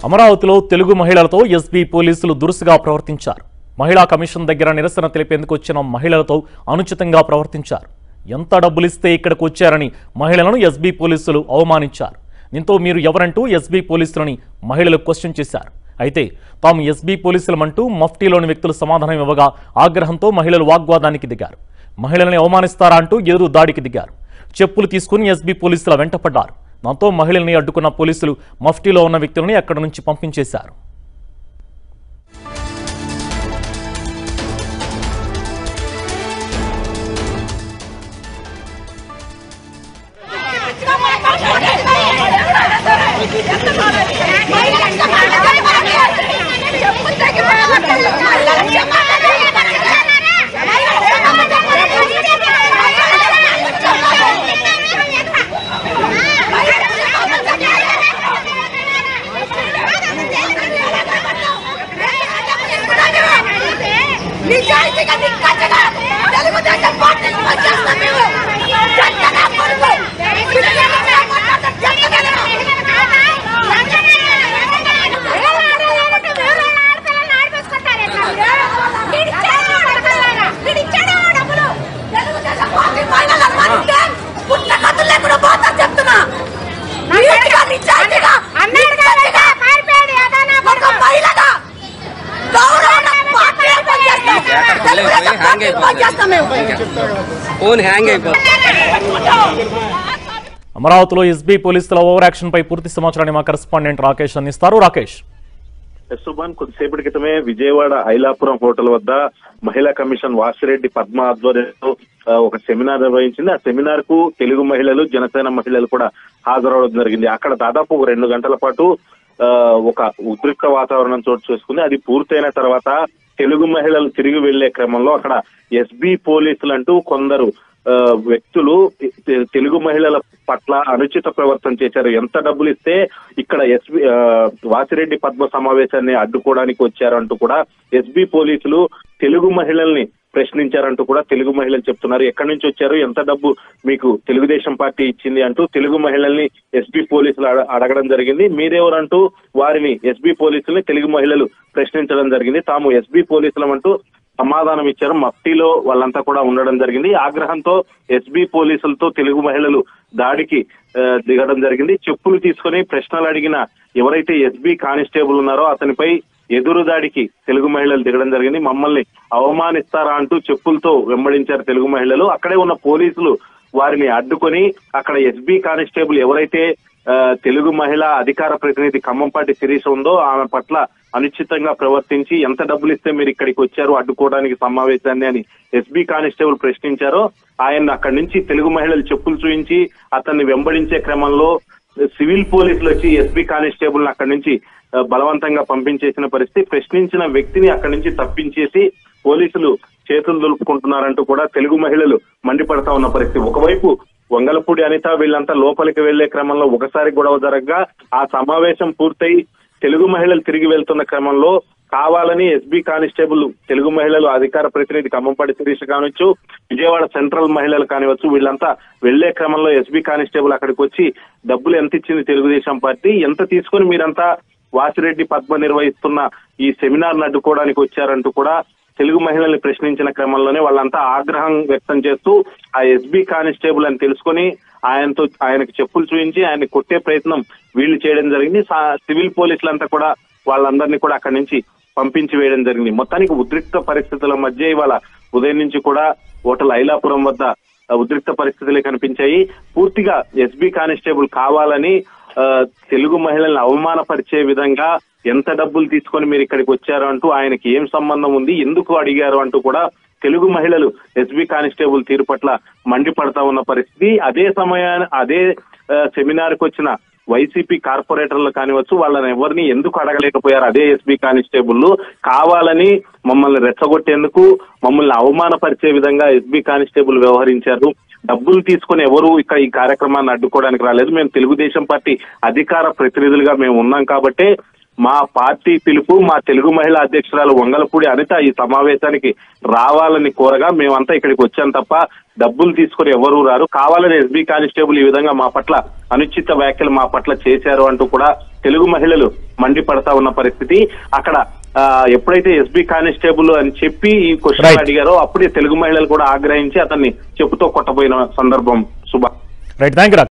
అమరావతిలో తెలుగు మహిళలతో ఎస్బీ పోలీసులు దురుసుగా ప్రవర్తించారు మహిళా కమిషన్ దగ్గర నిరసన తెలిపేందుకు వచ్చిన మహిళలతో అనుచితంగా ప్రవర్తించారు ఎంత డబ్బులిస్తే ఇక్కడికి వచ్చారని మహిళలను ఎస్బీ పోలీసులు అవమానించారు దీంతో మీరు ఎవరంటూ ఎస్బీ పోలీసులని మహిళలు క్వశ్చన్ చేశారు అయితే తాము ఎస్బీ పోలీసులమంటూ మఫ్టీలోని వ్యక్తులు సమాధానం ఇవ్వగా ఆగ్రహంతో మహిళలు వాగ్వాదానికి దిగారు మహిళల్ని అవమానిస్తారా అంటూ ఎదురు దాడికి దిగారు చెప్పులు తీసుకుని ఎస్బీ పోలీసుల వెంటపడ్డారు దాంతో మహిళల్ని అడ్డుకున్న పోలీసులు మఫ్టీలో ఉన్న వ్యక్తులని అక్కడి నుంచి పంపించేశారు నిజాయితీగా నిక్కచ్చగా తెలుగుదేశం పార్టీని పనిచేస్తాం మేము జనగణ కొడుకు తెలుగుదేశం పార్టీ మహిళలను మారిస్తే పుట్ట కథలు లేకుండా పోతాను చెప్తున్నా నీట్గా, నిజాయితీగా, నిక్కచ్చిగా, ఒక మహిళగా గౌరవంగా పార్టీలో పనిచేస్తాం. తెలుగుదేశం పార్టీలో పనిచేస్తాం మేము. ఫోన్ హ్యాంగ్ అయిపోతుంది అమరావతిలో ఎస్బీ పోలీసుల ఓవర్ యాక్షన్ పై పూర్తి సమాచారాన్ని మా కరెస్పాండెంట్ రాకేష్ అందిస్తారు రాకేష్ సుభాన్ కొద్దిసేపటి క్రితమే విజయవాడ ఐలాపురం హోటల్ వద్ద మహిళా కమిషన్ వాసిరెడ్డి పద్మ ఆధ్వర్యంలో ఆ, ఒక సెమినార్ నిర్వహించింది ఆ సెమినార్ కు తెలుగు మహిళలు జనసేన మహిళలు కూడా హాజరవడం జరిగింది అక్కడ దాదాపు ఒక రెండు గంటల పాటు ఆ, ఒక ఉద్రిక్త వాతావరణం చోటు చేసుకుంది అది పూర్తయిన తర్వాత తెలుగు మహిళలు తిరిగి వెళ్లే క్రమంలో అక్కడ ఎస్బీ పోలీసులు అంటూ కొందరు ఆ, వ్యక్తులు తె- తెలుగు మహిళల పట్ల అనుచిత ప్రవర్తన చేశారు ఎంత డబ్బులు ఇస్తే ఇక్కడ ఎస్బి ఆ, వాసిరెడ్డి పద్మ సమావేశాన్ని అడ్డుకోవడానికి వచ్చారంటూ కూడా ఎస్బీ పోలీసులు తెలుగు మహిళల్ని ప్రశ్నించారంటూ కూడా తెలుగు మహిళలు చెప్తున్నారు ఎక్కడి నుంచి వచ్చారు ఎంత డబ్బు మీకు తెలుగుదేశం పార్టీ ఇచ్చింది అంటూ తెలుగు మహిళల్ని ఎస్బీ పోలీసులు అడ- అడగడం జరిగింది మీరెవరంటూ వారిని ఎస్బీ పోలీసుల్ని తెలుగు మహిళలు ప్రశ్నించడం జరిగింది తాము ఎస్బీ పోలీసులమంటూ సమాధానం ఇచ్చారు మఫ్టీలో వాళ్ళంతా కూడా ఉండడం జరిగింది ఈ ఆగ్రహంతో ఎస్బీ పోలీసులతో తెలుగు మహిళలు దాడికి ఆ, దిగడం జరిగింది చెప్పులు తీసుకొని ప్రశ్నలు అడిగిన ఎవరైతే ఎస్బీ కానిస్టేబుల్ ఉన్నారో అతనిపై ఎదురు దాడికి తెలుగు మహిళలు దిగడం జరిగింది మమ్మల్ని అవమానిస్తారా అంటూ చెప్పులతో వెంబడించారు తెలుగు మహిళలు అక్కడే ఉన్న పోలీసులు వారిని అడ్డుకొని అక్కడ ఎస్బీ కానిస్టేబుల్ ఎవరైతే ఆ, తెలుగు మహిళా అధికార ప్రతినిధి ఖమ్మంపాటి శిరీష ఉందో ఆమె పట్ల అనుచితంగా ప్రవర్తించి ఎంత డబ్బులు ఇస్తే మీరు ఇక్కడికి వచ్చారు అడ్డుకోవడానికి సమావేశాన్ని అని ఎస్బీ కానిస్టేబుల్ ప్రశ్నించారో ఆయన అక్కడి నుంచి తెలుగు మహిళలు చెప్పులు చూయించి అతన్ని వెంబడించే క్రమంలో సివిల్ పోలీసులు వచ్చి ఎస్బీ కానిస్టేబుల్ అక్కడి నుంచి ఆ, బలవంతంగా పంపించేసిన పరిస్థితి ప్రశ్నించిన వ్యక్తిని అక్కడి నుంచి తప్పించేసి పోలీసులు చేతులు దులుపుకుంటున్నారంటూ కూడా తెలుగు మహిళలు మండిపడతా ఉన్న పరిస్థితి ఒకవైపు వంగలపూడి అనిత వీళ్ళంతా లోపలికి వెళ్లే క్రమంలో ఒకసారి గొడవ జరగగా ఆ సమావేశం పూర్తయి తెలుగు మహిళలు తిరిగి వెళ్తున్న క్రమంలో కావాలని ఎస్బీ కానిస్టేబుల్ తెలుగు మహిళలు అధికార ప్రతినిధి ఖమ్మంపాటి శిరీష కానివచ్చు విజయవాడ సెంట్రల్ మహిళలు కానివచ్చు వీళ్ళంతా వెళ్లే క్రమంలో ఎస్బీ కానిస్టేబుల్ అక్కడికి వచ్చి డబ్బులు ఎంత ఇచ్చింది తెలుగుదేశం పార్టీ ఎంత తీసుకొని మీరంతా వాసిరెడ్డి పద్మ నిర్వహిస్తున్న ఈ సెమినార్ అడ్డుకోవడానికి వచ్చారంటూ కూడా తెలుగు మహిళల్ని ప్రశ్నించిన క్రమంలోనే వాళ్ళంతా ఆగ్రహం వ్యక్తం చేస్తూ ఆ ఎస్బీ కానిస్టేబుల్ అని తెలుసుకొని ఆయనతో ఆయనకు చెప్పులు చూపించి ఆయన కొట్టే ప్రయత్నం వీళ్ళు చేయడం జరిగింది సా- సివిల్ పోలీసులంతా కూడా వాళ్ళందరినీ కూడా అక్కడి నుంచి పంపించి వేయడం జరిగింది మొత్తానికి ఉద్రిక్త పరిస్థితుల మధ్య ఇవాళ ఉదయం నుంచి కూడా హోటల్ ఐలాపురం వద్ద ఆ, ఉద్రిక్త పరిస్థితులే కనిపించాయి పూర్తిగా ఎస్బీ కానిస్టేబుల్ కావాలని ఆ, తెలుగు మహిళల్ని అవమానపరిచే విధంగా ఎంత డబ్బులు తీసుకొని మీరు ఇక్కడికి వచ్చారు అంటూ ఆయనకి ఏం సంబంధం ఉంది ఎందుకు అడిగారు అంటూ కూడా తెలుగు మహిళలు ఎస్బీ కానిస్టేబుల్ తీరు పట్ల మండిపడతా ఉన్న పరిస్థితి అదే సమయాన్ని అదే సెమినార్ కు వచ్చిన వైసీపీ కార్పొరేటర్లు కానివచ్చు వాళ్ళని ఎవరిని ఎందుకు అడగలేకపోయారు అదే ఎస్బీ కానిస్టేబుల్ కావాలని మమ్మల్ని రెచ్చగొట్టేందుకు మమ్మల్ని అవమానపరిచే విధంగా ఎస్బీ కానిస్టేబుల్ వ్యవహరించారు డబ్బులు తీసుకొని ఎవరు ఇక్కడ ఈ కార్యక్రమాన్ని అడ్డుకోవడానికి రాలేదు మేము తెలుగుదేశం పార్టీ అధికార ప్రతినిధులుగా మేము ఉన్నాం కాబట్టే మా పార్టీ పిలుపు మా తెలుగు మహిళా అధ్యక్షురాలు వంగలపూడి అనిత ఈ సమావేశానికి రావాలని కోరగా మేమంతా ఇక్కడికి వచ్చాం తప్ప డబ్బులు తీసుకొని ఎవరు రారు కావాలని ఎస్బీ కానిస్టేబుల్ ఈ విధంగా మా పట్ల అనుచిత వ్యాఖ్యలు మా పట్ల చేశారు అంటూ కూడా తెలుగు మహిళలు మండిపడతా ఉన్న పరిస్థితి అక్కడ ఆ, ఎప్పుడైతే ఎస్బీ కానిస్టేబుల్ అని చెప్పి ఈ క్వశ్చన్ Right. అడిగారో అప్పుడే తెలుగు మహిళలు కూడా ఆగ్రహించి అతన్ని చెప్పుతో కొట్టబోయిన సందర్భం శుభ రైట్ థ్యాంక్ యూ